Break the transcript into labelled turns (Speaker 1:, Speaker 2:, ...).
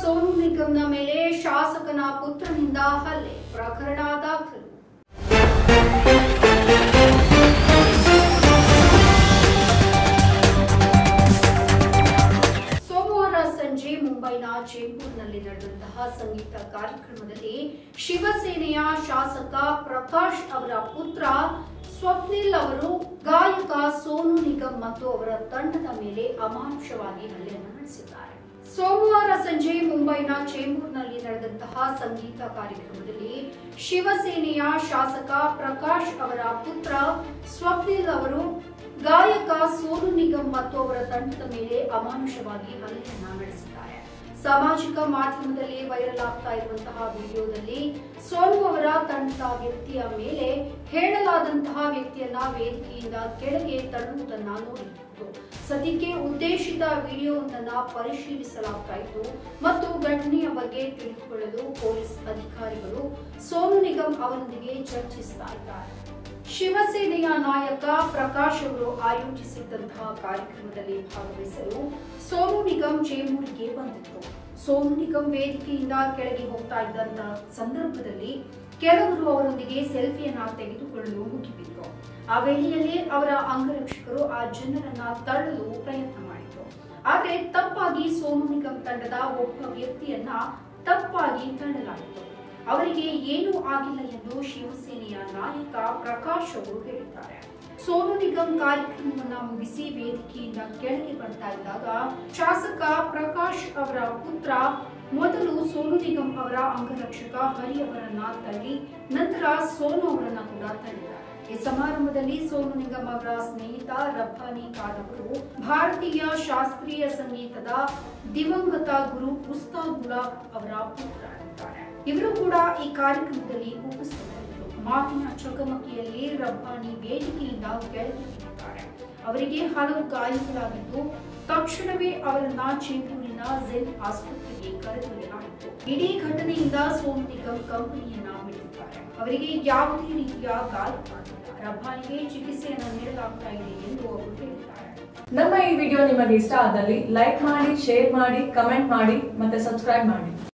Speaker 1: ಸೋನು ನಿಗಮ್ನ ಮೇಲೆ ಶಾಸಕನ ಪುತ್ರನಿಂದ ಹಲ್ಲೆ ಪ್ರಕರಣ ದಾಖಲು ಸೋಮವಾರ ಸಂಜೆ ಮುಂಬೈನ ಚೇಂಬೂರ್ನಲ್ಲಿ ನಡೆದಂತಹ ಸಂಗೀತ ಕಾರ್ಯಕ್ರಮದಲ್ಲಿ ಶಿವಸೇನೆಯ ಶಾಸಕ ಪ್ರಕಾಶ್ ಅವರ ಪುತ್ರ ಸ್ವಪ್ನಿಲ್ ಅವರು ಗಾಯಕ ಸೋನು ನಿಗಮ್ ಮತ್ತು ಅವರ ತಂಡದ ಮೇಲೆ ಅಮಾನುಷವಾಗಿ ಹಲ್ಲೆಯನ್ನು ನಡೆಸಿದ್ದಾರೆ ಸೋಮವಾರ ಸಂಜೆ ಮುಂಬೈನ ಚೇಂಬೂರ್ನಲ್ಲಿ ನಡೆದಂತಹ ಸಂಗೀತ ಕಾರ್ಯಕ್ರಮದಲ್ಲಿ ಶಿವಸೇನೆಯ ಶಾಸಕ ಪ್ರಕಾಶ್ ಅವರ ಪುತ್ರ ಸ್ವಪ್ನಿಲ್ ಅವರು ಗಾಯಕ ಸೋನು ನಿಗಮ್ ಮತ್ತು ಅವರ ತಂಡದ ಮೇಲೆ ಅಮಾನುಷವಾಗಿ ಹಲ್ಲೆಯನ್ನ ನಡೆಸಿದ್ದಾರೆ ಸಾಮಾಜಿಕ ಮಾಧ್ಯಮದಲ್ಲಿ ವೈರಲ್ ಆಗ್ತಾ ಇರುವಂತಹ ವಿಡಿಯೋದಲ್ಲಿ ಸೋನು ಅವರ ತಂಡದ ವ್ಯಕ್ತಿಯ ಮೇಲೆ ಹೇಳಲಾದಂತಹ ವ್ಯಕ್ತಿಯನ್ನ ವೇದಿಕೆಯಿಂದ ಕೆಳಗೆ ತಳ್ಳುವುದನ್ನ ನೋಡಿತ್ತು ಸದ್ಯಕ್ಕೆ ಉದ್ದೇಶಿತ ವಿಡಿಯೋವೊಂದನ್ನ ಪರಿಶೀಲಿಸಲಾಗ್ತಾ ಇತ್ತು ಮತ್ತು ಘಟನೆಯ ಬಗ್ಗೆ ತಿಳಿದುಕೊಳ್ಳಲು ಪೊಲೀಸ್ ಅಧಿಕಾರಿಗಳು ಸೋನು ನಿಗಮ್ ಅವರೊಂದಿಗೆ ಚರ್ಚಿಸ್ತಾ ಇದ್ದಾರೆ ಶಿವಸೇನೆಯ ನಾಯಕ ಪ್ರಕಾಶ್ ಅವರು ಆಯೋಜಿಸಿದ್ದಂತಹ ಕಾರ್ಯಕ್ರಮದಲ್ಲಿ ಭಾಗವಹಿಸಲು ಸೋನು ನಿಗಮ್ ಚೇಂಬೂರಿಗೆ ಬಂದಿತ್ತು ಸೋನು ನಿಗಮ್ ವೇದಿಕೆಯಿಂದ ಕೆಳಗೆ ಹೋಗ್ತಾ ಇದ್ದಂತ ಸಂದರ್ಭದಲ್ಲಿ ಕೆಲವರು ಅವರೊಂದಿಗೆ ಸೆಲ್ಫಿಯನ್ನ ತೆಗೆದುಕೊಳ್ಳಲು ಮುಗಿಬಿದ್ರು ಆ ವೇಳೆಯಲ್ಲಿ ಅವರ ಅಂಗರಕ್ಷಕರು ಆ ಜನರನ್ನ ತಳ್ಳಲು ಪ್ರಯತ್ನ ಮಾಡಿದ್ರು ಆದ್ರೆ ತಪ್ಪಾಗಿ ಸೋನು ನಿಗಮ್ ತಂಡದ ಒಬ್ಬ ವ್ಯಕ್ತಿಯನ್ನ ತಪ್ಪಾಗಿ ತಳ್ಳಲಾಯಿತು ಅವರಿಗೆ ಏನೂ ಆಗಿಲ್ಲ ಎಂದು ಶಿವಸೇನೆಯ ನಾಯಕ ಪ್ರಕಾಶ್ ಅವರು ಹೇಳಿದ್ದಾರೆ ಸೋನು ನಿಗಮ್ ಕಾರ್ಯಕ್ರಮವನ್ನ ಮುಗಿಸಿ ವೇದಿಕೆಯಿಂದ ಕೆಳಗೆ ಬರ್ತಾ ಇದ್ದಾಗ ಶಾಸಕ ಪ್ರಕಾಶ್ ಅವರ ಪುತ್ರ ಮೊದಲು ಸೋನು ನಿಗಮ್ ಅವರ ಅಂಗರಕ್ಷಕ ಹರಿ ಅವರನ್ನ ತಳ್ಳಿ ನಂತರ ಸೋನು ಅವರನ್ನ ಕೂಡ ತಳ್ಳಿದ್ದಾರೆ ಈ ಸಮಾರಂಭದಲ್ಲಿ ಸೋನು ನಿಗಮ್ ಅವರ ಸ್ನೇಹಿತ ರಬ್ಬಾನಿ ಖಾನ್ ಅವರು ಭಾರತೀಯ ಶಾಸ್ತ್ರೀಯ ಸಂಗೀತದ ದಿವಂಗತ ಗುರು ಉಸ್ತಾದ್ ಗುಲಾಬ್ ಅವರ ಪುತ್ರ ಇದ್ದಾರೆ ಇವರು ಕೂಡ ಈ ಕಾರ್ಯಕ್ರಮದಲ್ಲಿ ಉಪಸ್ಥಿತರಿದ್ದರು ಮಾತಿನ ಚಕಮಕಿಯಲ್ಲಿ ರಬ್ಬಾನಿ ವೇದಿಕೆಯಿಂದ ಕೆಳಗೆ ಬಿದ್ದಿದ್ದಾರೆ ಅವರಿಗೆ ಹಲವು ಗಾಯಗಳಾಗಿದ್ದು ತಕ್ಷಣವೇ ಅವರನ್ನ ಚೇಂಬೂರಿನ ಝೆನ್ ಆಸ್ಪತ್ರೆಗೆ ಕರೆದೊಯ್ಯಲಾಯಿತು ಇಡೀ ಘಟನೆಯಿಂದ ಸೋನು ನಿಗಮ್ ಕಂಪನಿಯನ್ನ ಬಿಟ್ಟಿದ್ದಾರೆ ಅವರಿಗೆ ಯಾವುದೇ ರೀತಿಯ ಗಾಯವಾಗಿಲ್ಲ ರಬ್ಬಾನಿಗೆ ಚಿಕಿತ್ಸೆಯನ್ನು ನೀಡಲಾಗ್ತಾ ಇದೆ ಎಂದು ಅವರು ಹೇಳಿದ್ದಾರೆ
Speaker 2: ನಮ್ಮ ಈ ವಿಡಿಯೋ ನಿಮಗೆ ಇಷ್ಟ ಆದಲ್ಲಿ ಲೈಕ್ ಮಾಡಿ ಶೇರ್ ಮಾಡಿ ಕಮೆಂಟ್ ಮಾಡಿ ಮತ್ತೆ ಸಬ್ಸ್ಕ್ರೈಬ್ ಮಾಡಿ